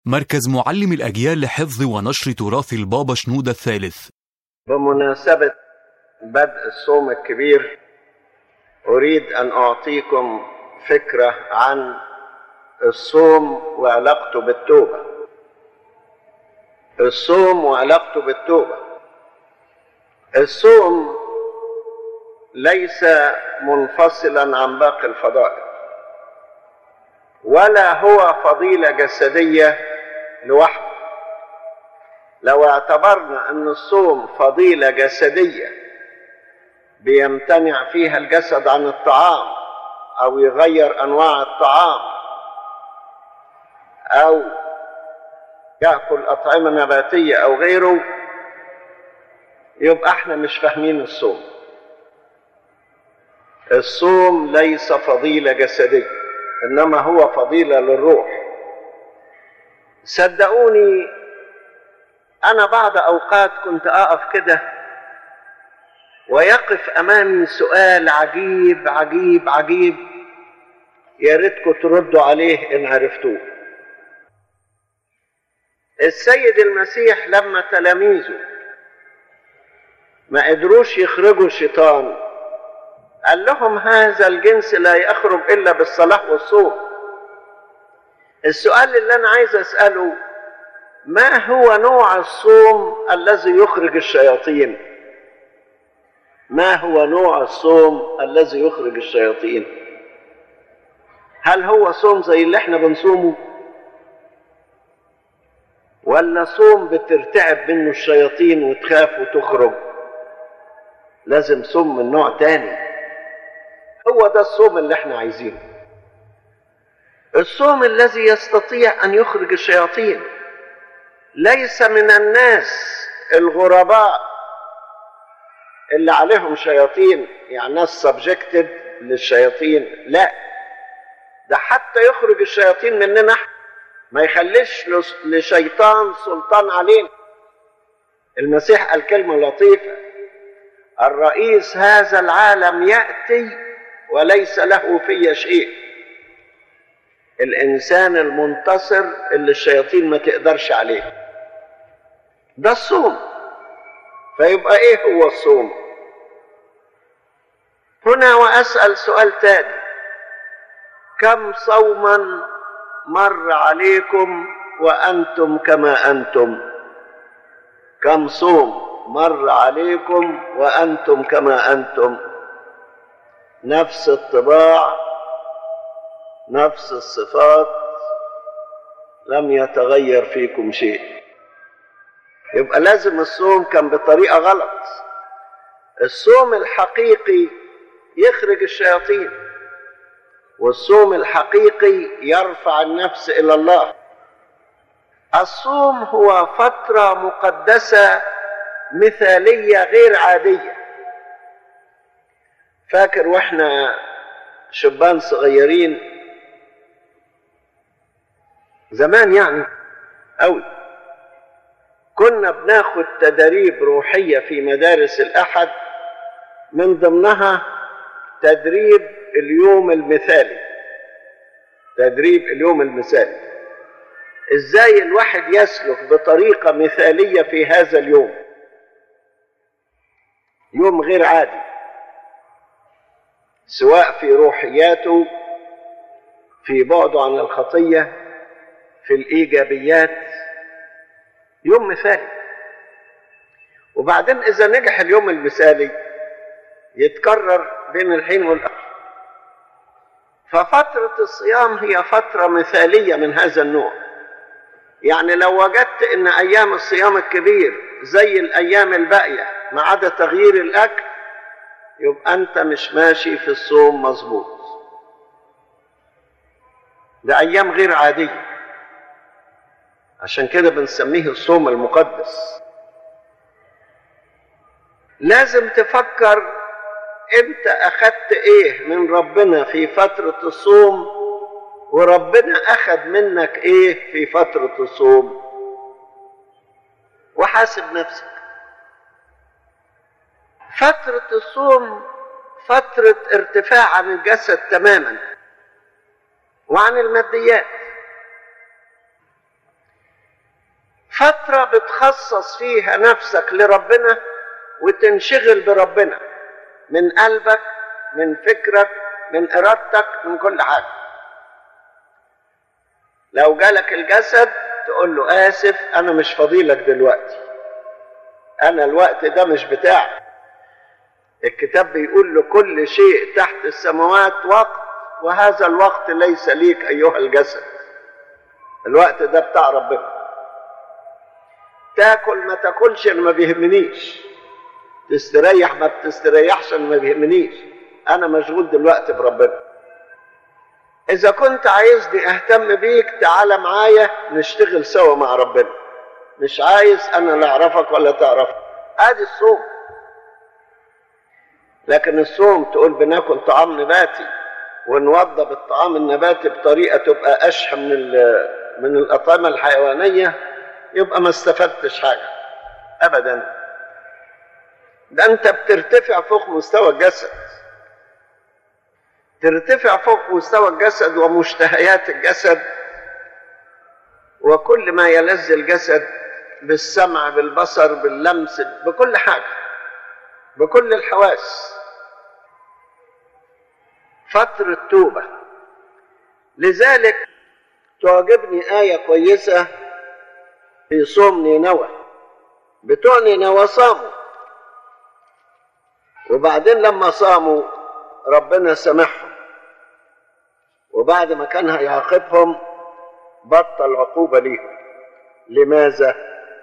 مركز معلم الأجيال لحفظ ونشر تراث البابا شنودة الثالث بمناسبة بدء الصوم الكبير أريد أن أعطيكم فكرة عن الصوم وعلاقته بالتوبة الصوم وعلاقته بالتوبة الصوم ليس منفصلا عن باقي الفضائل ولا هو فضيلة جسدية لوحده لو اعتبرنا أن الصوم فضيلة جسدية بيمتنع فيها الجسد عن الطعام أو يغير أنواع الطعام أو يأكل أطعمة نباتية أو غيره يبقى احنا مش فاهمين الصوم الصوم ليس فضيلة جسدية إنما هو فضيلة للروح صدقوني أنا بعض أوقات كنت أقف كده ويقف أمامي سؤال عجيب عجيب عجيب يا ريتكم تردوا عليه إن عرفتوه السيد المسيح لما تلاميذه ما قدروش يخرجوا الشيطان قال لهم هذا الجنس لا يخرج الا بالصلاه والصوم السؤال اللي انا عايز اساله ما هو نوع الصوم الذي يخرج الشياطين ما هو نوع الصوم الذي يخرج الشياطين هل هو صوم زي اللي احنا بنصومه ولا صوم بترتعب منه الشياطين وتخاف وتخرج لازم صوم من نوع تاني هو ده الصوم اللي احنا عايزينه الصوم الذي يستطيع ان يخرج الشياطين ليس من الناس الغرباء اللي عليهم شياطين يعني ناس سبجكتد للشياطين لا ده حتى يخرج الشياطين مننا احنا ما يخليش لشيطان سلطان علينا المسيح قال كلمة لطيفة الرئيس هذا العالم يأتي وليس له في شيء الإنسان المنتصر اللي الشياطين ما تقدرش عليه ده الصوم فيبقى إيه هو الصوم هنا وأسأل سؤال تاني كم صوما مر عليكم وأنتم كما أنتم كم صوم مر عليكم وأنتم كما أنتم نفس الطباع نفس الصفات لم يتغير فيكم شيء يبقى لازم الصوم كان بطريقة غلط الصوم الحقيقي يخرج الشياطين والصوم الحقيقي يرفع النفس الى الله الصوم هو فتره مقدسه مثاليه غير عاديه فاكر واحنا شبان صغيرين زمان يعني قوي كنا بناخد تدريب روحيه في مدارس الاحد من ضمنها تدريب اليوم المثالي تدريب اليوم المثالي ازاي الواحد يسلك بطريقه مثاليه في هذا اليوم يوم غير عادي سواء في روحياته في بعده عن الخطيه في الايجابيات يوم مثالي وبعدين اذا نجح اليوم المثالي يتكرر بين الحين والآخر ففترة الصيام هي فترة مثالية من هذا النوع يعني لو وجدت ان ايام الصيام الكبير زي الايام الباقية ما عدا تغيير الاكل يبقى انت مش ماشي في الصوم مظبوط ده ايام غير عادية عشان كده بنسميه الصوم المقدس لازم تفكر انت اخدت ايه من ربنا في فترة الصوم وربنا اخد منك ايه في فترة الصوم وحاسب نفسك فترة الصوم فترة ارتفاع عن الجسد تماما وعن الماديات فترة بتخصص فيها نفسك لربنا وتنشغل بربنا من قلبك من فكرك من إرادتك من كل حاجة لو جالك الجسد تقول له آسف أنا مش فضيلك دلوقتي أنا الوقت ده مش بتاعي الكتاب بيقول لكل شيء تحت السماوات وقت وهذا الوقت ليس ليك أيها الجسد الوقت ده بتاع ربنا تاكل ما تاكلش انا ما بيهمنيش تستريح ما بتستريحش انا ما بيهمنيش انا مشغول دلوقتي بربنا اذا كنت عايزني اهتم بيك تعال معايا نشتغل سوا مع ربنا مش عايز انا لا اعرفك ولا تعرفك ادي الصوم لكن الصوم تقول بناكل طعام نباتي ونوضب الطعام النباتي بطريقه تبقى اشهى من من الاطعمه الحيوانيه يبقى ما استفدتش حاجه ابدا ده انت بترتفع فوق مستوى الجسد ترتفع فوق مستوى الجسد ومشتهيات الجسد وكل ما يلذ الجسد بالسمع بالبصر باللمس بكل حاجه بكل الحواس فترة توبة لذلك تعجبني آية كويسة في صوم نينوى بتوع نينوى صاموا وبعدين لما صاموا ربنا سامحهم وبعد ما كان هيعاقبهم بطل عقوبة ليهم لماذا؟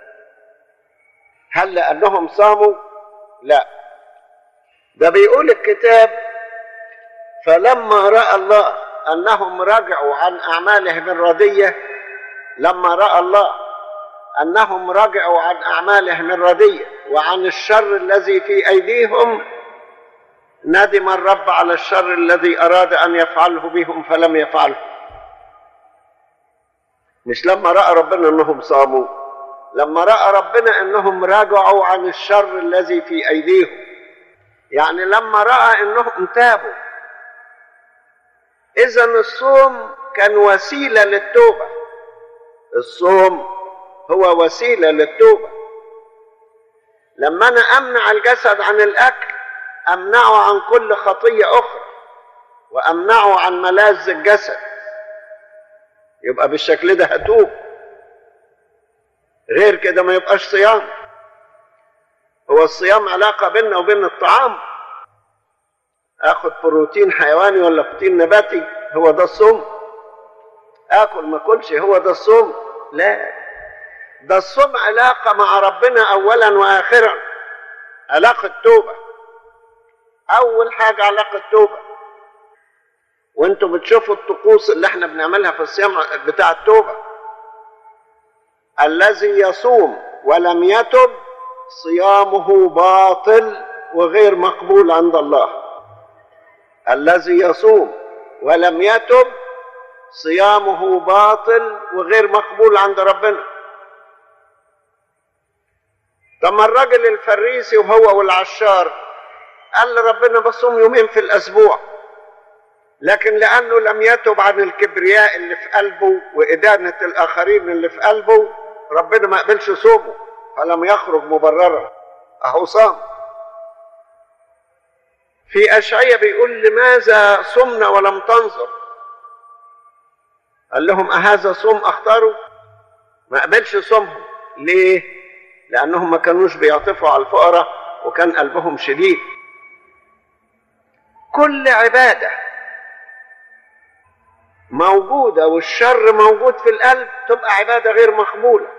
هل لأنهم صاموا؟ لا ده بيقول الكتاب فلما راى الله انهم رجعوا عن اعمالهم الرديه لما راى الله انهم رجعوا عن اعمالهم الرديه وعن الشر الذي في ايديهم ندم الرب على الشر الذي اراد ان يفعله بهم فلم يفعله مش لما راى ربنا انهم صاموا لما راى ربنا انهم رجعوا عن الشر الذي في ايديهم يعني لما راى انهم تابوا اذا الصوم كان وسيله للتوبه الصوم هو وسيله للتوبه لما انا امنع الجسد عن الاكل امنعه عن كل خطيه اخرى وامنعه عن ملاذ الجسد يبقى بالشكل ده هتوب غير كده ما يبقاش صيام هو الصيام علاقه بيننا وبين الطعام اخد بروتين حيواني ولا بروتين نباتي هو ده الصوم اكل ما اكلش هو ده الصوم لا ده الصوم علاقه مع ربنا اولا واخرا علاقه توبه اول حاجه علاقه توبه وانتم بتشوفوا الطقوس اللي احنا بنعملها في الصيام بتاع التوبه الذي يصوم ولم يتب صيامه باطل وغير مقبول عند الله الذي يصوم ولم يتب صيامه باطل وغير مقبول عند ربنا طب الراجل الفريسي وهو والعشار قال لربنا بصوم يومين في الاسبوع لكن لانه لم يتب عن الكبرياء اللي في قلبه وادانه الاخرين اللي في قلبه ربنا ما قبلش صومه فلم يخرج مبررا اهو صام في أشعية بيقول لماذا صمنا ولم تنظر قال لهم أهذا صوم أختاروا ما قبلش صومهم ليه لأنهم ما كانوش بيعطفوا على الفقراء وكان قلبهم شديد كل عبادة موجودة والشر موجود في القلب تبقى عبادة غير مقبولة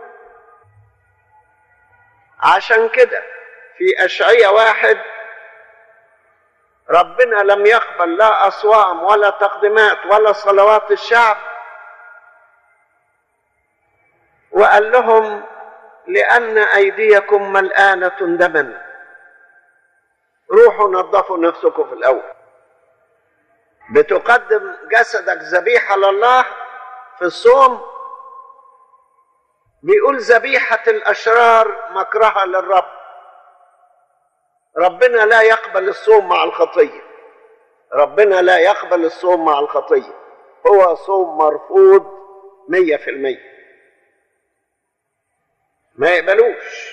عشان كده في أشعية واحد ربنا لم يقبل لا أصوام ولا تقديمات ولا صلوات الشعب وقال لهم لأن أيديكم ملآنة دما روحوا نظفوا نفسكم في الأول بتقدم جسدك ذبيحة لله في الصوم بيقول ذبيحة الأشرار مكرهة للرب ربنا لا يقبل الصوم مع الخطية ربنا لا يقبل الصوم مع الخطية هو صوم مرفوض مية في المية ما يقبلوش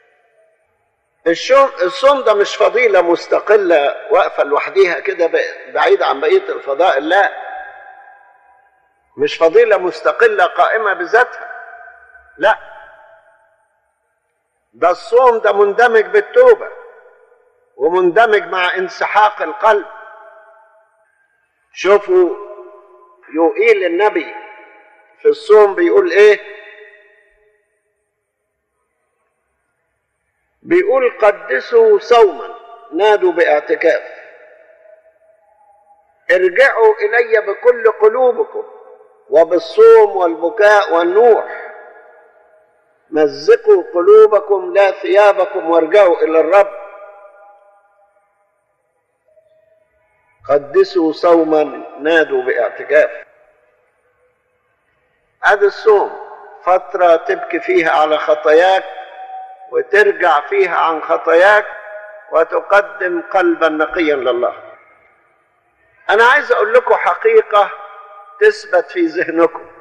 الشوم الصوم ده مش فضيلة مستقلة واقفة لوحديها كده بعيد عن بقية الفضائل لا مش فضيلة مستقلة قائمة بذاتها لا ده الصوم ده مندمج بالتوبة ومندمج مع انسحاق القلب شوفوا يوئيل النبي في الصوم بيقول ايه بيقول قدسوا صوما نادوا باعتكاف ارجعوا الي بكل قلوبكم وبالصوم والبكاء والنوح مزقوا قلوبكم لا ثيابكم وارجعوا الى الرب قدسوا صوما نادوا باعتكاف هذا الصوم فترة تبكي فيها على خطاياك وترجع فيها عن خطاياك وتقدم قلبا نقيا لله انا عايز اقول لكم حقيقة تثبت في ذهنكم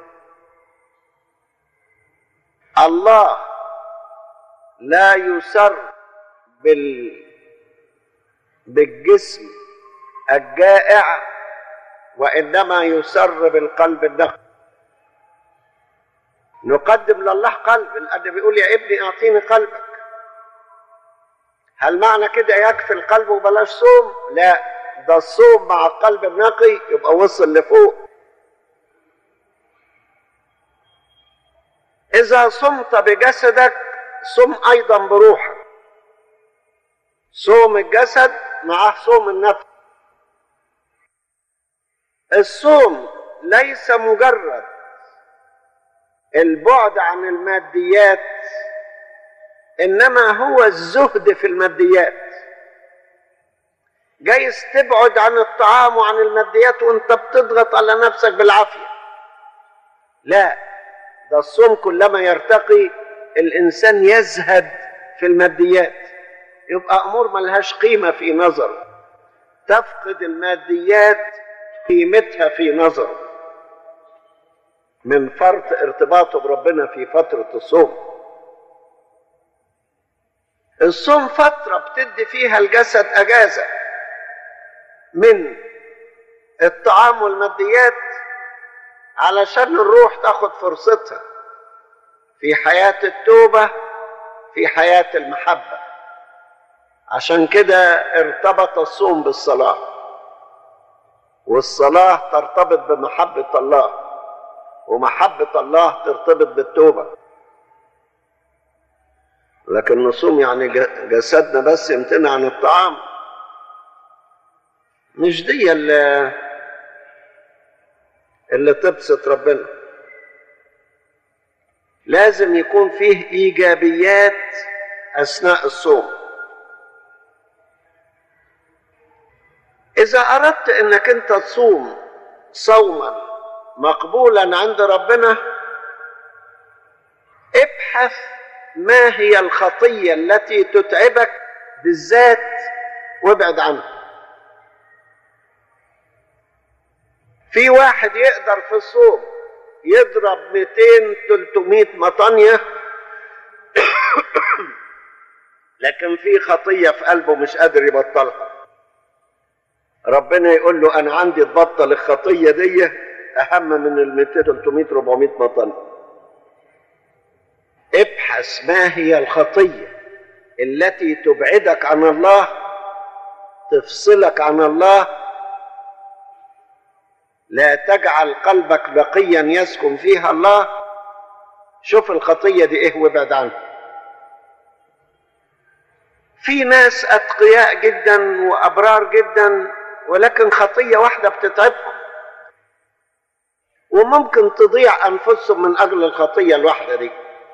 الله لا يسر بال بالجسم الجائع وانما يسر بالقلب النقي نقدم لله قلب الأب بيقول يا ابني اعطيني قلبك هل معنى كده يكفي القلب وبلاش صوم لا ده الصوم مع القلب النقي يبقى وصل لفوق اذا صمت بجسدك صم ايضا بروحك صوم الجسد معه صوم النفس الصوم ليس مجرد البعد عن الماديات انما هو الزهد في الماديات جايز تبعد عن الطعام وعن الماديات وانت بتضغط على نفسك بالعافيه لا ده الصوم كلما يرتقي الانسان يزهد في الماديات يبقى امور ملهاش قيمه في نظره تفقد الماديات قيمتها في نظره من فرط ارتباطه بربنا في فترة الصوم الصوم فترة بتدي فيها الجسد أجازة من الطعام والماديات علشان الروح تاخد فرصتها في حياة التوبة في حياة المحبة عشان كده ارتبط الصوم بالصلاة والصلاة ترتبط بمحبة الله ومحبة الله ترتبط بالتوبة لكن نصوم يعني جسدنا بس يمتنع عن الطعام مش دي اللي, اللي تبسط ربنا لازم يكون فيه ايجابيات اثناء الصوم اذا اردت انك انت تصوم صوما مقبولا عند ربنا ابحث ما هي الخطيه التي تتعبك بالذات وابعد عنها في واحد يقدر في الصوم يضرب 200 300 مطانيه لكن في خطيه في قلبه مش قادر يبطلها ربنا يقول له انا عندي تبطل الخطيه دي اهم من ال 200 300 400 مطن ابحث ما هي الخطيه التي تبعدك عن الله تفصلك عن الله لا تجعل قلبك نقيا يسكن فيها الله شوف الخطيه دي ايه وابعد عنها في ناس اتقياء جدا وابرار جدا ولكن خطيه واحده بتتعبهم وممكن تضيع انفسهم من اجل الخطيه الواحده دي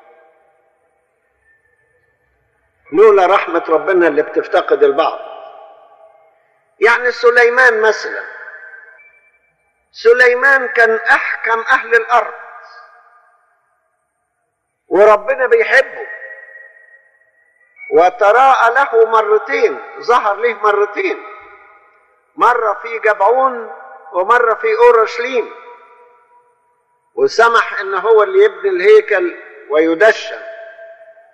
لولا رحمه ربنا اللي بتفتقد البعض يعني سليمان مثلا سليمان كان احكم اهل الارض وربنا بيحبه وتراءى له مرتين ظهر له مرتين مره في جبعون ومره في اورشليم وسمح ان هو اللي يبني الهيكل ويدشن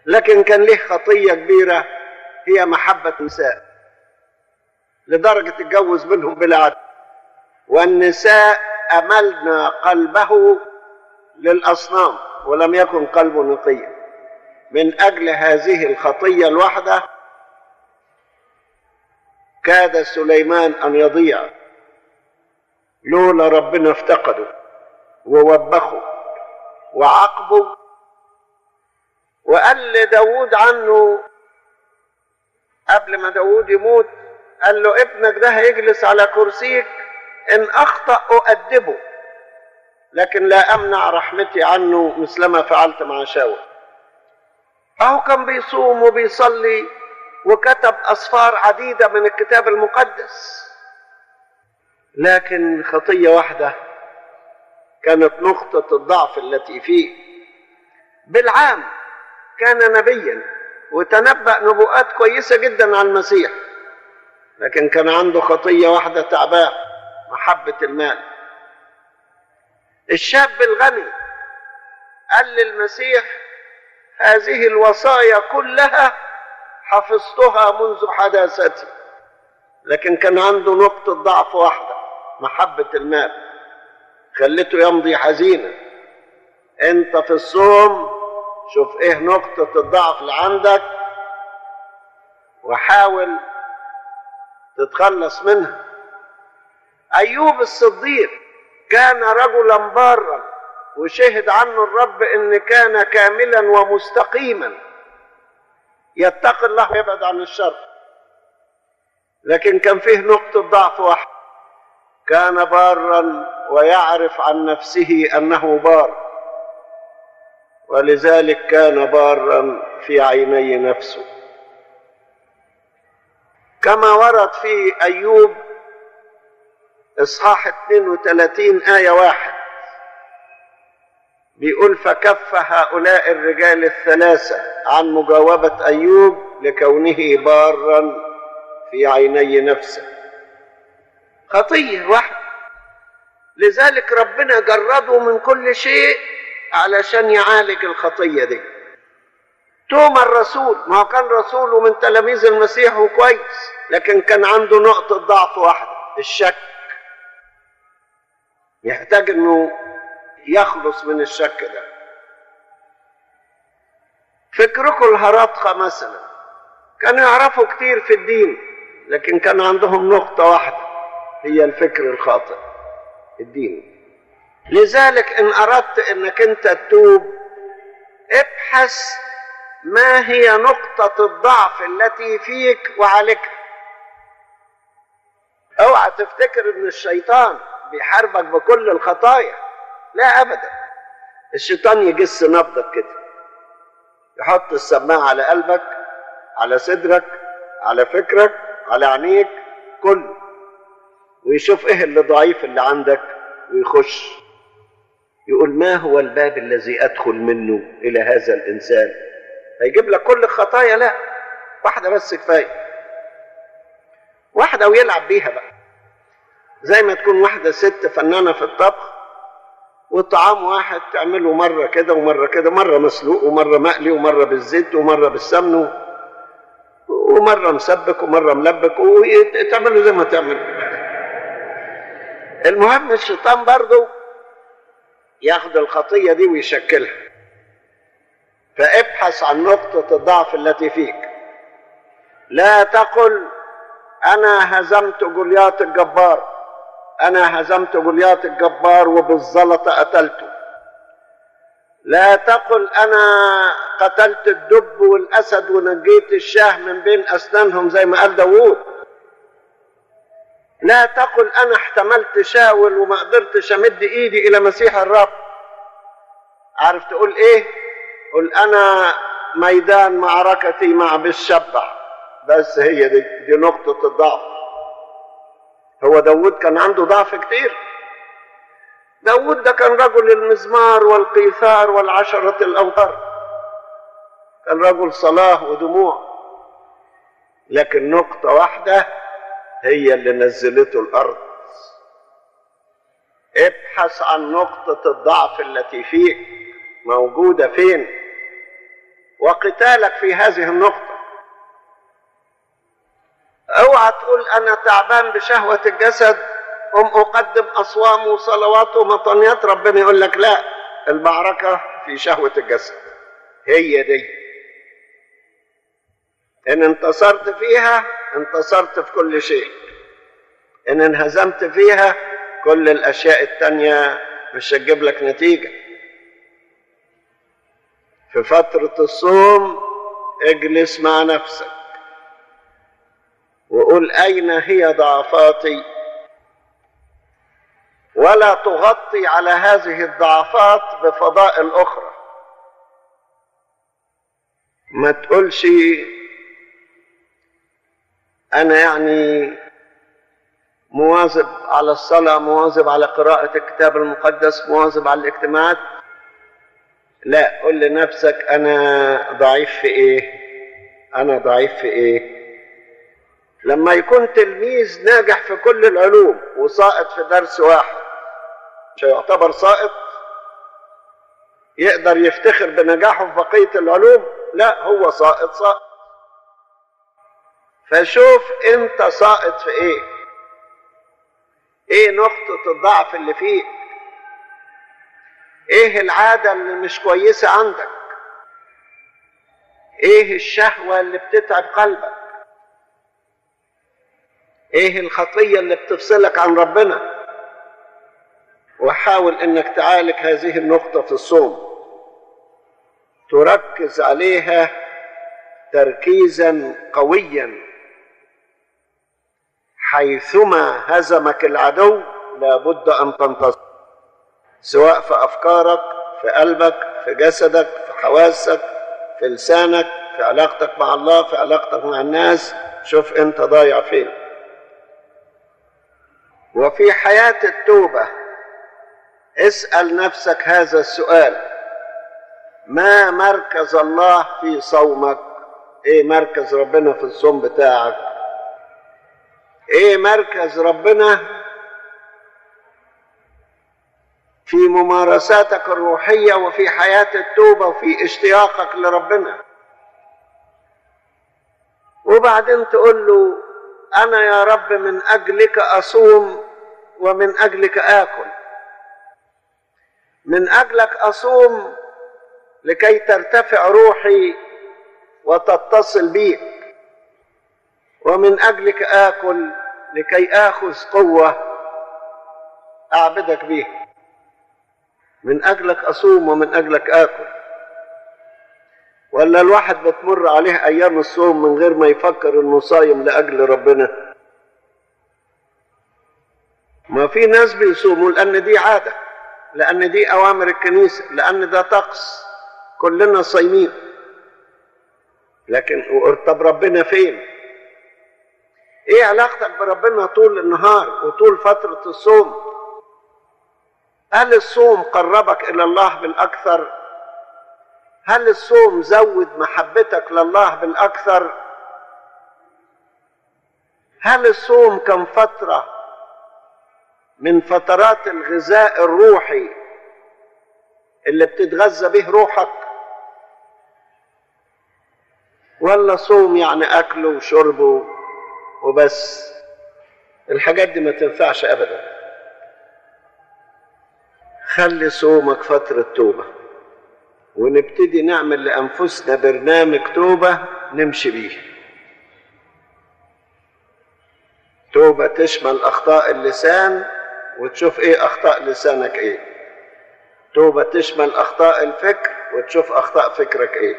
لكن كان له خطية كبيرة هي محبة النساء لدرجة اتجوز منهم بلا عدد والنساء أملن قلبه للأصنام ولم يكن قلبه نقيا من أجل هذه الخطية الواحدة كاد سليمان أن يضيع لولا ربنا افتقده ووبخه وعاقبه وقال لداود عنه قبل ما داود يموت قال له ابنك ده هيجلس على كرسيك ان اخطا اؤدبه لكن لا امنع رحمتي عنه مثلما فعلت مع شاول اهو كان بيصوم وبيصلي وكتب اسفار عديده من الكتاب المقدس لكن خطيه واحده كانت نقطه الضعف التي فيه بالعام كان نبيا وتنبأ نبوءات كويسة جدا عن المسيح لكن كان عنده خطية واحدة تعباه محبة المال الشاب الغني قال للمسيح هذه الوصايا كلها حفظتها منذ حداثتي لكن كان عنده نقطة ضعف واحدة محبة المال خلته يمضي حزينا انت في الصوم شوف ايه نقطة الضعف اللي عندك وحاول تتخلص منها ايوب الصديق كان رجلا بارا وشهد عنه الرب ان كان كاملا ومستقيما يتقي الله ويبعد عن الشر لكن كان فيه نقطة ضعف واحدة كان بارا ويعرف عن نفسه انه بار ولذلك كان بارا في عيني نفسه كما ورد في ايوب اصحاح 32 ايه واحد بيقول فكف هؤلاء الرجال الثلاثه عن مجاوبه ايوب لكونه بارا في عيني نفسه خطيه واحده لذلك ربنا جرده من كل شيء علشان يعالج الخطيه دي توما الرسول ما هو كان رسول ومن تلاميذ المسيح وكويس لكن كان عنده نقطه ضعف واحده الشك يحتاج انه يخلص من الشك ده فكركم الهرطقة مثلا كانوا يعرفوا كتير في الدين لكن كان عندهم نقطة واحدة هي الفكر الخاطئ الدين لذلك ان اردت انك انت تتوب ابحث ما هي نقطة الضعف التي فيك وعالجها اوعى تفتكر ان الشيطان بيحاربك بكل الخطايا لا ابدا الشيطان يجس نبضك كده يحط السماعة على قلبك على صدرك على فكرك على عينيك كله ويشوف ايه اللي ضعيف اللي عندك ويخش يقول ما هو الباب الذي ادخل منه الى هذا الانسان هيجيب لك كل الخطايا لا واحده بس كفايه واحده ويلعب بيها بقى زي ما تكون واحده ست فنانه في الطبخ وطعام واحد تعمله مره كده ومره كده مره مسلوق ومره مقلي ومره بالزيت ومره بالسمن ومره مسبك ومره ملبك وتعمله زي ما تعمل المهم الشيطان برضه ياخد الخطية دي ويشكلها فابحث عن نقطة الضعف التي فيك لا تقل أنا هزمت جوليات الجبار أنا هزمت جوليات الجبار وبالزلطة قتلته لا تقل أنا قتلت الدب والأسد ونجيت الشاه من بين أسنانهم زي ما قال داوود لا تقل انا احتملت شاول وما قدرتش امد ايدي الى مسيح الرب عارف تقول ايه قل انا ميدان معركتي مع بالشبع بس هي دي دي نقطة الضعف هو داود كان عنده ضعف كتير داود ده كان رجل المزمار والقيثار والعشرة الأوتار كان رجل صلاة ودموع لكن نقطة واحدة هي اللي نزلته الارض ابحث عن نقطة الضعف التي فيك موجودة فين وقتالك في هذه النقطة اوعى تقول انا تعبان بشهوة الجسد قم اقدم اصوام وصلوات ومطنيات ربنا يقول لك لا المعركة في شهوة الجسد هي دي ان انتصرت فيها انتصرت في كل شيء ان انهزمت فيها كل الاشياء التانية مش هتجيب لك نتيجة في فترة الصوم اجلس مع نفسك وقول اين هي ضعفاتي ولا تغطي على هذه الضعفات بفضائل اخرى ما تقولش انا يعني مواظب على الصلاة مواظب على قراءة الكتاب المقدس مواظب على الاجتماعات لا قل لنفسك انا ضعيف في ايه انا ضعيف في ايه لما يكون تلميذ ناجح في كل العلوم وساقط في درس واحد مش يعتبر ساقط يقدر يفتخر بنجاحه في بقية العلوم لا هو ساقط ساقط فشوف انت ساقط في ايه ايه نقطة الضعف اللي فيك ايه العادة اللي مش كويسة عندك ايه الشهوة اللي بتتعب قلبك ايه الخطية اللي بتفصلك عن ربنا وحاول انك تعالج هذه النقطة في الصوم تركز عليها تركيزا قويا حيثما هزمك العدو لابد ان تنتصر سواء في افكارك في قلبك في جسدك في حواسك في لسانك في علاقتك مع الله في علاقتك مع الناس شوف انت ضايع فين وفي حياه التوبه اسال نفسك هذا السؤال ما مركز الله في صومك ايه مركز ربنا في الصوم بتاعك ايه مركز ربنا في ممارساتك الروحية وفي حياة التوبة وفي اشتياقك لربنا وبعدين تقول له أنا يا رب من أجلك أصوم ومن أجلك آكل من أجلك أصوم لكي ترتفع روحي وتتصل بيك ومن أجلك آكل لكي آخذ قوة أعبدك بيها من أجلك أصوم ومن أجلك آكل ولا الواحد بتمر عليه أيام الصوم من غير ما يفكر إنه صايم لأجل ربنا ما في ناس بيصوموا لأن دي عادة لأن دي أوامر الكنيسة لأن ده طقس كلنا صايمين لكن طب ربنا فين؟ ايه علاقتك بربنا طول النهار وطول فترة الصوم هل الصوم قربك الى الله بالاكثر هل الصوم زود محبتك لله بالاكثر هل الصوم كان فترة من فترات الغذاء الروحي اللي بتتغذى به روحك ولا صوم يعني اكله وشربه وبس الحاجات دي ما تنفعش ابدا خلي صومك فترة توبة ونبتدي نعمل لأنفسنا برنامج توبة نمشي بيه توبة تشمل أخطاء اللسان وتشوف إيه أخطاء لسانك إيه توبة تشمل أخطاء الفكر وتشوف أخطاء فكرك إيه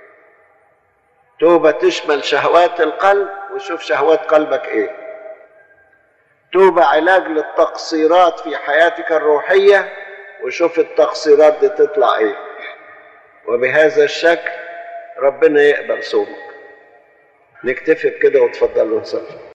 توبة تشمل شهوات القلب وشوف شهوات قلبك ايه توبة علاج للتقصيرات في حياتك الروحية وشوف التقصيرات دي تطلع ايه وبهذا الشكل ربنا يقبل صومك نكتفي بكده وتفضلوا نصلي